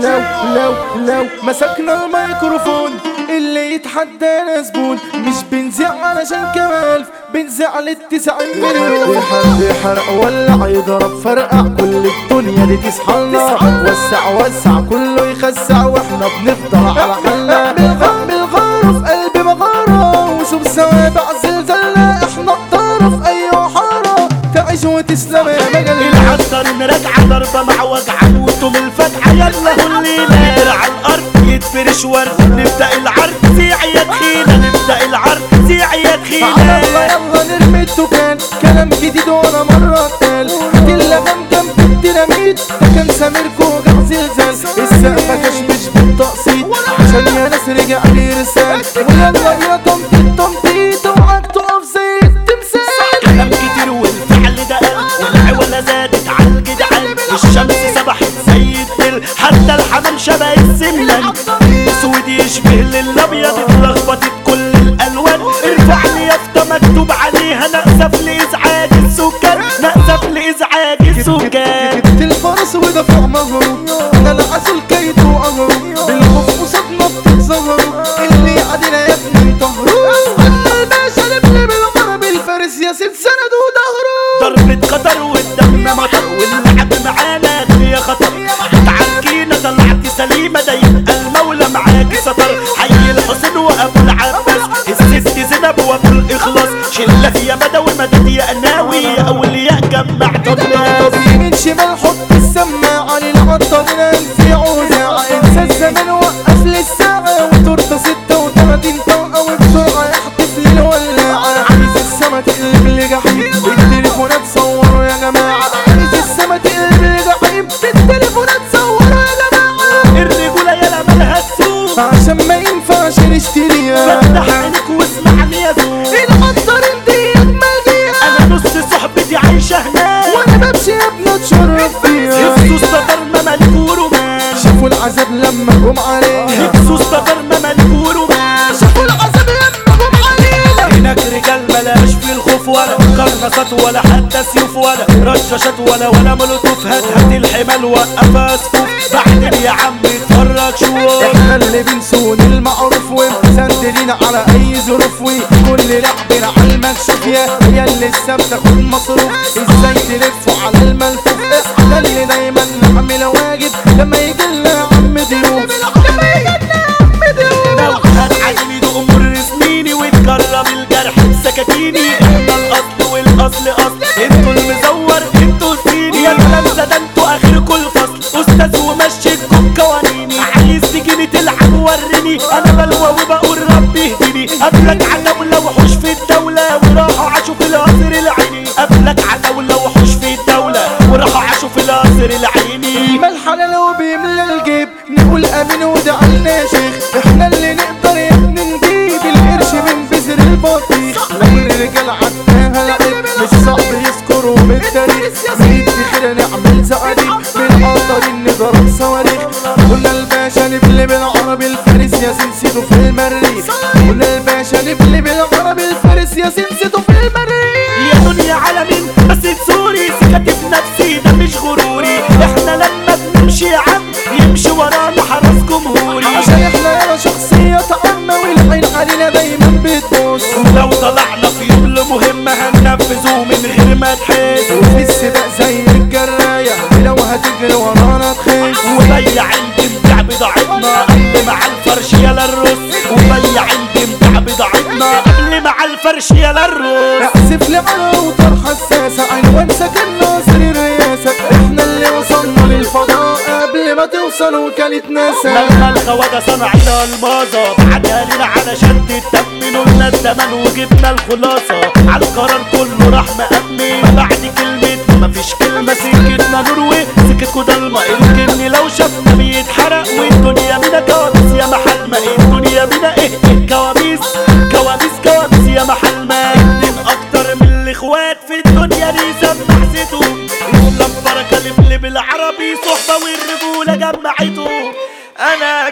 لو لو لو مسكنا الميكروفون اللي يتحدانا زبون مش بنزع علشان كمال بنزع للتسع مليون حد يحرق ولع يضرب فرقع كل الدنيا دي تصحى لنا وسع وسع كله يخسع واحنا بنفضل على حالنا بالغم بالغارة في قلبي مغارة وشوف سوابع زلزلنا احنا الطرف ايوه حارة تعيش وتسلم يا مجال العنتر نراجع ضربة مع وجع وانتم الفتحة يلا كل ليلة على الأرض يتفرش ورد نبدأ العرض زيع يا تخينة نبدأ العرض زيع يا على تخينة الله يلا نرمي التوكان كلام جديد وانا مرة تال اللبن جنب الديناميت ده كان سميركو وجع زلزال السقفة كشمش بالتقسيط عشان يا ناس رجع لي رسال ويلا يا تنطيط تنطيط اوعك تقف زي التمثال كلام كتير والفعل ده قل والعولة زادت على الجدعان الشمس سبحت زي الدل حتى الحمام شبه السمنان اسود يشبه للابيض اتلخبطت كل الالوان ارفع لي يافطة مكتوب عليها نأسف لازعاج السكان نأسف لازعاج السكان جبت الفرس ودفع مهره انا العسل كيت وقهره بالخوف وصدمة بتتظهروا اللي عدنا يا ابني انتهروا انا الباشا الابن بالغرب الفارس يا ست سند وظهره ضربة خطر والدم مطر واللعب معانا يا خطر تعركينا طلعتي سليمة ده يبقى المولى معاكي سطر حي الحسين وابو العباس الست زينب وابو الاخلاص شلة يا بدوي مدد يا قناوي يا اولياء جمعت الناس يمين شمال حط السماعة للعطر ننسي عوزة انسى الزمن وقف للساعة وتورته ستة وتلاتين طلقة وبسرعة يحتف للولاعة عايز السما تقلب لجحيم بالتليفونات صوروا يا جماعة عايز السما تقلب لجحيم بالتليفونات صوروا يا جماعة الرجولة يا مالها السوق عشان ما ينفعش نشتريها فتح عينك واسمعني يا ذوق العطر انت اجمل بيها انا نص صحبتي عايشة هناك وانا بمشي يا ابني اتشرف بيها السوس سطر ما ملك ورومان شافوا العذاب لما جم عليها السوس سطر ما ملك ورومان شافوا العذاب لما جم علينا هناك رجال ملاش في الخوف ولا قرنصات ولا حتى سيوف ولا رشاشات ولا ولا مولوتوف هات هات الحمال وقفها صفوف بعدين يا عم اتفرج شوف احنا اللي بنسون المعروف ومسندلين على اي ظروف وكل لعبنا على المكشوف يا هي اللي لسه بتاخد مصروف ازاي تلفوا على الملفوف احنا اللي دايما نعمل واجب لما يجي لنا يا عم ضيوف لما يجي لنا يا عم لو ضيوف هتعدي يدوق مر سنيني وتكرم الجرح بسكاكيني احنا الاصل والاصل اصل انتوا المزور انتوا الصيني يا تلامذة ده انتوا اخركوا الفصل استاذ ومشيتكم قوانيني عايز تجيني تلعب وريني انا بلوى وبقول ربي يهديني قبلك عتاولة وحوش في الدولة وراحوا عاشوا في القصر العيني قبلك عتاولة وحوش في الدولة وراحوا عاشوا في القصر العيني ما الحلال وبيملى الجيب نقول امين ودعلنا يا شيخ احنا اللي نقدر يا ابني نجيب القرش من بذر البطيخ لو الرجال عداها لعب مش صعب يذكروا بالتاريخ زيد بخير نعمل زقاريق بالقطرين نضرب صواريخ قلنا الباشا نبلي بالعربي الفارس يا سنسيتو في المريخ قلنا الباشا نبلي بالعربي الفارس يا سنسيتو في المريخ يا دنيا عالمين بس تسوري سكتي في نفسي ده مش غروري احنا لما بنمشي يا عم يمشي ورانا حرس جمهوري عشان احنا يا شخصية عامة والعين علينا دايما بتبص لو طلعنا في يوم لمهمة هننفذه من غير ما تحس وفي السباق زي الجراية لو هتجري ورانا تخس وبيع نبيع بضاعتنا قبل مع الفرش يلا الرز وبيع نبيع بضاعتنا قبل مع الفرش يلا الرز احسف لي على اوتار حساسة عنوان سكن ناصر الرئاسة احنا اللي وصلنا للفضاء قبل ما توصل وكالة ناسا لما الخواجة صنعت المازة بعدها لنا علشان تتمنوا لنا الزمن وجبنا الخلاصة على القرار كله راح مأمن بعد كلمة مفيش كلمة سكتنا نروي سكتكوا ضلمة الجن لو شافنا بيتحرق والدنيا بينا كوابيس يا محل ما الدنيا بينا ايه ايه كوابيس كوابيس كوابيس يا محل ما اتنين اكتر من الاخوات في الدنيا دي سمع سيتهم اسلام بركة لبلب بالعربي صحبة والرجولة جمعته انا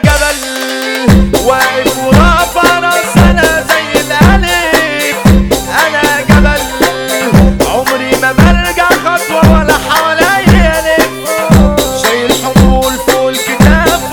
جبل واقف ورافع راس انا زي الالف انا جبل عمري ما برجع خطوه ولا حواليا الف شايل حمول فوق الكتاب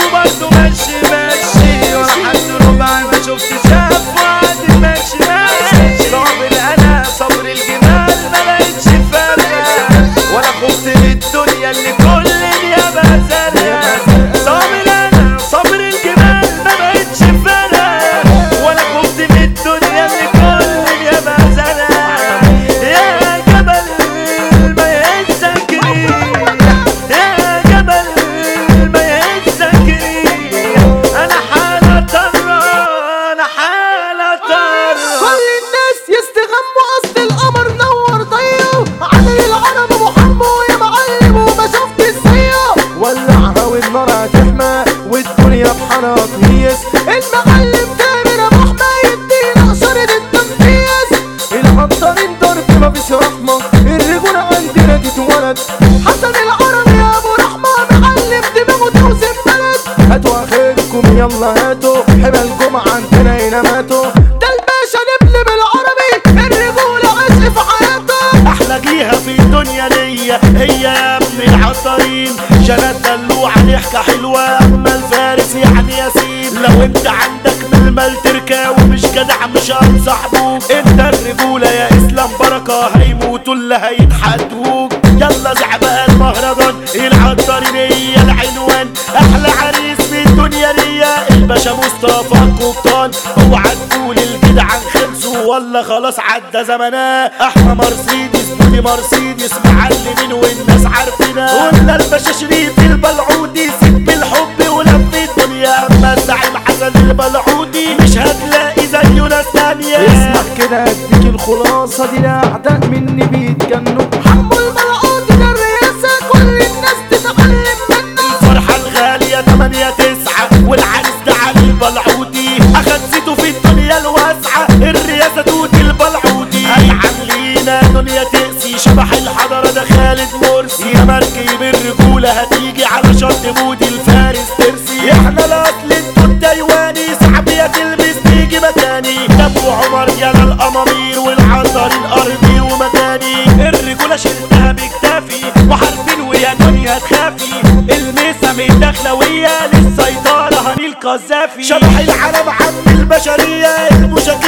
جدع مش هنصاحبوك انت الرجولة يا اسلام بركة هيموتوا اللي هيتحدوك يلا زعبقى المهرجان العطارينية العنوان احلى عريس في الدنيا ليا الباشا مصطفى القبطان اوعى تقول الجدعان خلصوا ولا خلاص عدى زمناه احنا مرسيدس بودي مرسيدس معلمين والناس عارفينها قلنا الباشا شريف البلعودي سيب الحب ولف الدنيا اما الزعيم حسن البلعودي مش هتلاقي زيه ناس تانية اسمع كده اديك الخلاصة دي الاعداء مني بيتجنوا حمو الملعوط ده الرئاسة كل الناس تتعلم منه الفرحة الغالية تمانية تسعة والعريس ده علي البلعودي أخد سيته في الدنيا الواسعة الرئاسة توت البلعودي هيعلينا دنيا تقسي شبح الحضرة ده خالد مرسي يا مركب الرجولة هتيجي على شط مودي الفارس ترسي احنا الأصل انتوا التايواني صعبية تلبس تيجي مكاني ده ابو عمر يالا الأمامير والعنطر الأرضي ومكاني الرجولة شلتها بكتافي وحاربين ويا دنيا تخافي الميسة من الدخلوية للسيطرة هاني القذافي شبح العالم عم البشرية المشاكل